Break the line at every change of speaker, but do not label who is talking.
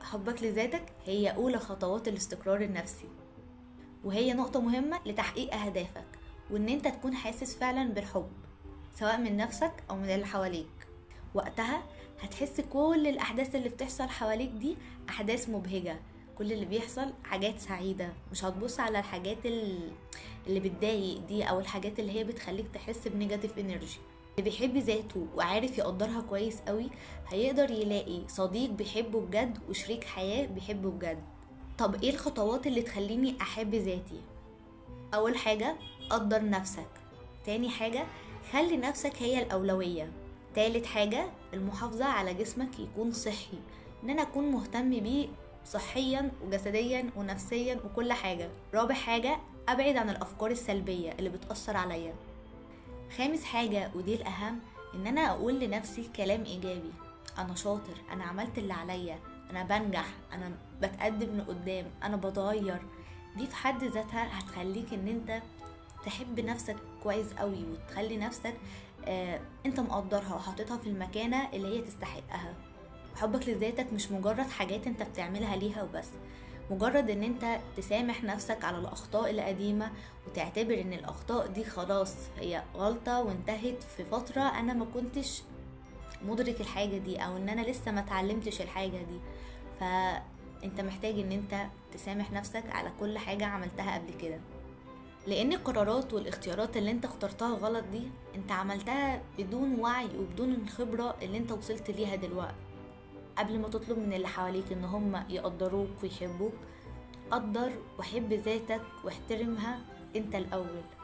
حبك لذاتك هي أولى خطوات الاستقرار النفسي وهي نقطة مهمة لتحقيق أهدافك وإن أنت تكون حاسس فعلا بالحب سواء من نفسك أو من اللي حواليك وقتها هتحس كل الأحداث اللي بتحصل حواليك دي أحداث مبهجة كل اللي بيحصل حاجات سعيدة مش هتبص على الحاجات ال- اللي بتضايق دي أو الحاجات اللي هي بتخليك تحس بنيجاتيف انرجي اللي بيحب ذاته وعارف يقدرها كويس قوي هيقدر يلاقي صديق بيحبه بجد وشريك حياة بيحبه بجد طب ايه الخطوات اللي تخليني احب ذاتي اول حاجة قدر نفسك تاني حاجة خلي نفسك هي الاولوية تالت حاجة المحافظة على جسمك يكون صحي ان انا اكون مهتم بيه صحيا وجسديا ونفسيا وكل حاجة رابع حاجة ابعد عن الافكار السلبية اللي بتأثر عليا خامس حاجة ودي الأهم إن أنا أقول لنفسي كلام إيجابي أنا شاطر أنا عملت اللي عليا أنا بنجح أنا بتقدم لقدام أنا بتغير دي في حد ذاتها هتخليك إن أنت تحب نفسك كويس قوي وتخلي نفسك آه أنت مقدرها وحاططها في المكانة اللي هي تستحقها حبك لذاتك مش مجرد حاجات انت بتعملها ليها وبس مجرد ان انت تسامح نفسك على الاخطاء القديمه وتعتبر ان الاخطاء دي خلاص هي غلطه وانتهت في فتره انا ما كنتش مدرك الحاجه دي او ان انا لسه ما اتعلمتش الحاجه دي فانت محتاج ان انت تسامح نفسك على كل حاجه عملتها قبل كده لان القرارات والاختيارات اللي انت اخترتها غلط دي انت عملتها بدون وعي وبدون الخبره اللي انت وصلت ليها دلوقتي قبل ما تطلب من اللي حواليك ان هم يقدروك ويحبوك قدر وحب ذاتك واحترمها انت الاول